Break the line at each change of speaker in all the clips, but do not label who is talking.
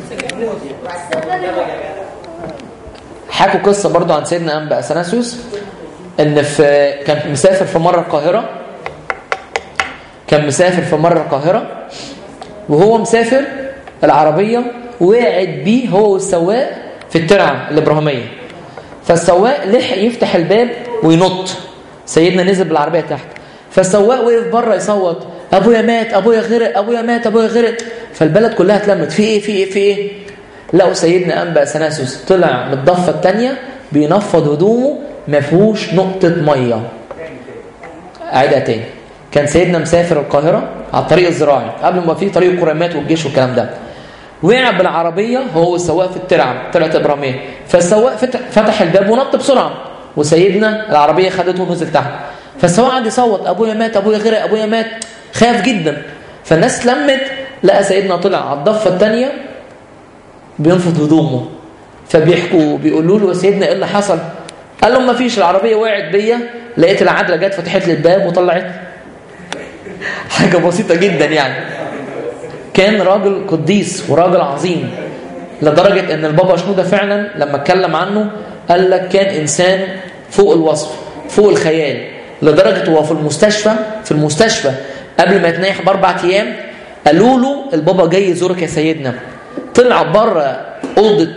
حكوا قصة برضو عن سيدنا أنبا أثناسيوس ان في كان مسافر في مرة القاهرة كان مسافر في مرة القاهرة وهو مسافر العربية وقعت بيه هو والسواق في الترعة الإبراهيمية فالسواق لحق يفتح الباب وينط سيدنا نزل بالعربية تحت فالسواق وقف بره يصوت ابويا مات ابويا غرق ابويا مات ابويا غرق فالبلد كلها اتلمت في ايه في ايه في ايه لقوا سيدنا انبا سناسوس طلع من الضفه الثانيه بينفض هدومه ما فيهوش نقطه ميه اعيدها تاني كان سيدنا مسافر القاهره على الطريق الزراعي قبل ما في طريق الكرامات والجيش والكلام ده وقع بالعربيه هو والسواق في الترعه ترعه ابراهيميه فالسواق فتح الباب ونط بسرعه وسيدنا العربيه خدته ونزل تحت فالسواق قعد يصوت ابويا مات ابويا غرق ابويا مات خاف جدا فالناس لمت لقى سيدنا طلع على الضفه الثانيه بينفض هدومه فبيحكوا بيقولوا له يا سيدنا ايه اللي حصل قال لهم ما فيش العربيه وقعت بيا لقيت العدله جت فتحت لي الباب وطلعت حاجه بسيطه جدا يعني كان راجل قديس وراجل عظيم لدرجه ان البابا شنوده فعلا لما اتكلم عنه قال لك كان انسان فوق الوصف فوق الخيال لدرجه هو في المستشفى في المستشفى قبل ما يتنيح باربع ايام قالوا له البابا جاي يزورك يا سيدنا طلع بره اوضه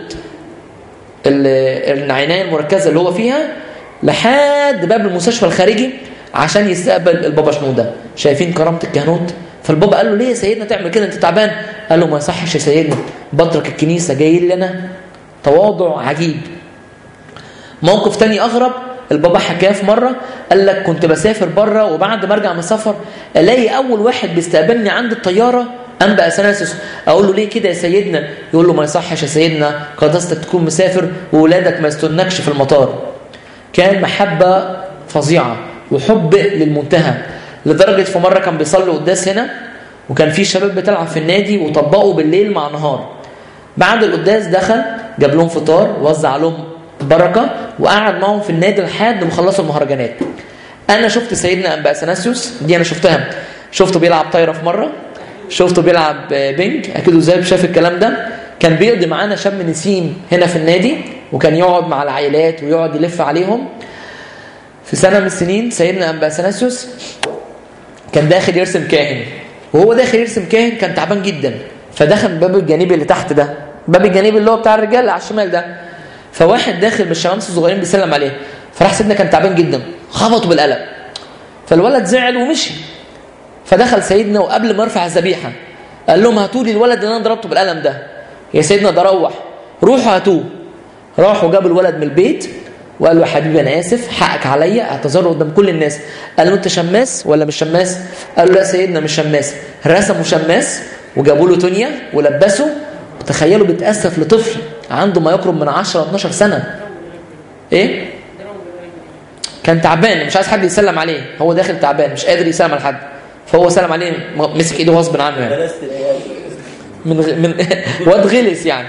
العنايه المركزه اللي هو فيها لحد باب المستشفى الخارجي عشان يستقبل البابا شنوده شايفين كرامه الكهنوت فالبابا قال له ليه يا سيدنا تعمل كده انت تعبان قال له ما يصحش يا سيدنا بترك الكنيسه جاي لنا تواضع عجيب موقف تاني اغرب البابا حكاه في مره قال لك كنت بسافر بره وبعد ما ارجع من السفر الاقي اول واحد بيستقبلني عند الطياره انبا اثناسيوس اقول له ليه كده يا سيدنا يقول له ما يصحش يا سيدنا قداستك تكون مسافر وولادك ما يستنكش في المطار كان محبه فظيعه وحب للمنتهى لدرجه في مره كان بيصلي قداس هنا وكان في شباب بتلعب في النادي وطبقوا بالليل مع نهار بعد القداس دخل جاب لهم فطار وزع لهم بركه وقعد معهم في النادي لحد ما خلصوا المهرجانات انا شفت سيدنا انبا اثناسيوس دي انا شفتها شفته بيلعب طايره في مره شفته بيلعب بينج اكيد ازاي شاف الكلام ده كان بيقضي معانا شم نسيم هنا في النادي وكان يقعد مع العائلات ويقعد يلف عليهم في سنه من السنين سيدنا انبا اثناسيوس كان داخل يرسم كاهن وهو داخل يرسم كاهن كان تعبان جدا فدخل الباب الجانبي اللي تحت ده الباب الجانبي اللي هو بتاع الرجال اللي على الشمال ده فواحد داخل من الشباب الصغيرين بيسلم عليه فراح سيدنا كان تعبان جدا خبطه بالقلم فالولد زعل ومشي فدخل سيدنا وقبل ما يرفع الذبيحه قال لهم هاتوا لي الولد اللي انا ضربته بالقلم ده يا سيدنا ده روح روحوا هاتوه راحوا جابوا الولد من البيت وقال له يا حبيبي انا اسف حقك عليا اعتذر قدام كل الناس قال له انت شماس ولا مش شماس قال له لا سيدنا مش شماس رسموا شماس وجابوا له تونيا ولبسه تخيلوا بيتاسف لطفل عنده ما يقرب من 10 12 سنه ايه كان تعبان مش عايز حد يسلم عليه هو داخل تعبان مش قادر يسلم على حد فهو سلم عليه مسك ايده غصب عنه يعني من من واد غلس يعني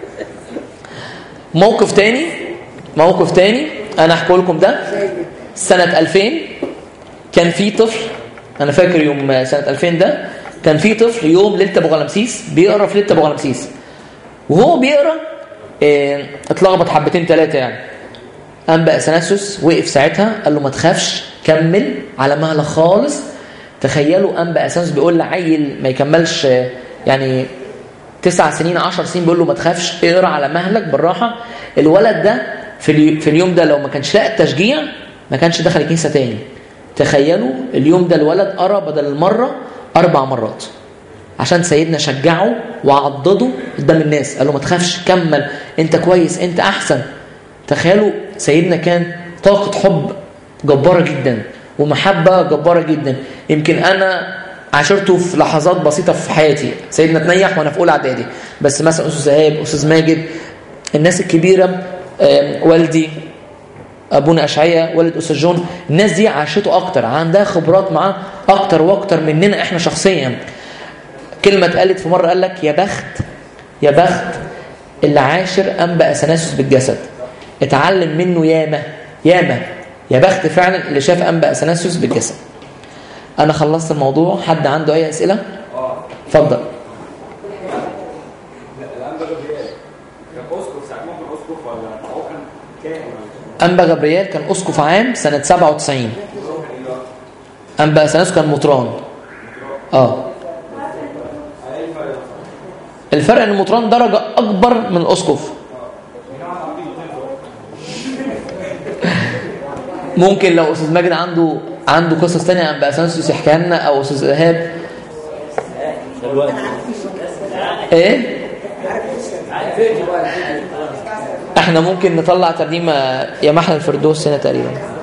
موقف تاني موقف تاني انا احكي لكم ده سنه 2000 كان في طفل انا فاكر يوم سنه 2000 ده كان في طفل يوم ليله ابو غلمسيس بيقرا في ليله ابو غلمسيس وهو بيقرا اه اتلخبط حبتين ثلاثه يعني انبا اثناسيوس وقف ساعتها قال له ما تخافش كمل على مهلك خالص تخيلوا انبا اثناسيوس بيقول لعيل ما يكملش يعني تسع سنين عشر سنين بيقول له ما تخافش اقرا على مهلك بالراحه الولد ده في, اليو في اليوم ده لو ما كانش لاقى التشجيع ما كانش دخل الكنيسه تاني تخيلوا اليوم ده الولد قرا بدل المره اربع مرات عشان سيدنا شجعه وعضده قدام الناس قال له ما تخافش كمل انت كويس انت احسن تخيلوا سيدنا كان طاقه حب جباره جدا ومحبه جباره جدا يمكن انا عاشرته في لحظات بسيطه في حياتي سيدنا تنيح وانا في اولى اعدادي بس مثلا استاذ ايهاب استاذ ماجد الناس الكبيره والدي ابونا اشعياء والد استاذ جون الناس دي عاشته اكتر عندها خبرات معاه اكتر واكتر مننا احنا شخصيا كلمه اتقالت في مره قال لك يا بخت يا بخت اللي عاشر انبا اثناسيوس بالجسد اتعلم منه ياما ياما يا بخت فعلا اللي شاف انبا اثناسيوس بالجسد انا خلصت الموضوع حد عنده اي اسئله اتفضل
الانبا جبريل كان اسقف ساعتها كان اسقف ولا هو كان كاهن ولا
أنبا جبريال كان أسقف عام سنة 97 أنبا أثناس كان مطران اه الفرق ان المطران درجة أكبر من الأسقف ممكن لو أستاذ ماجد عنده عنده قصص تانية عن بأسانسيوس يحكيها لنا أو أستاذ إيهاب إيه؟ احنا ممكن نطلع ترنيمة يا محل الفردوس هنا تقريبا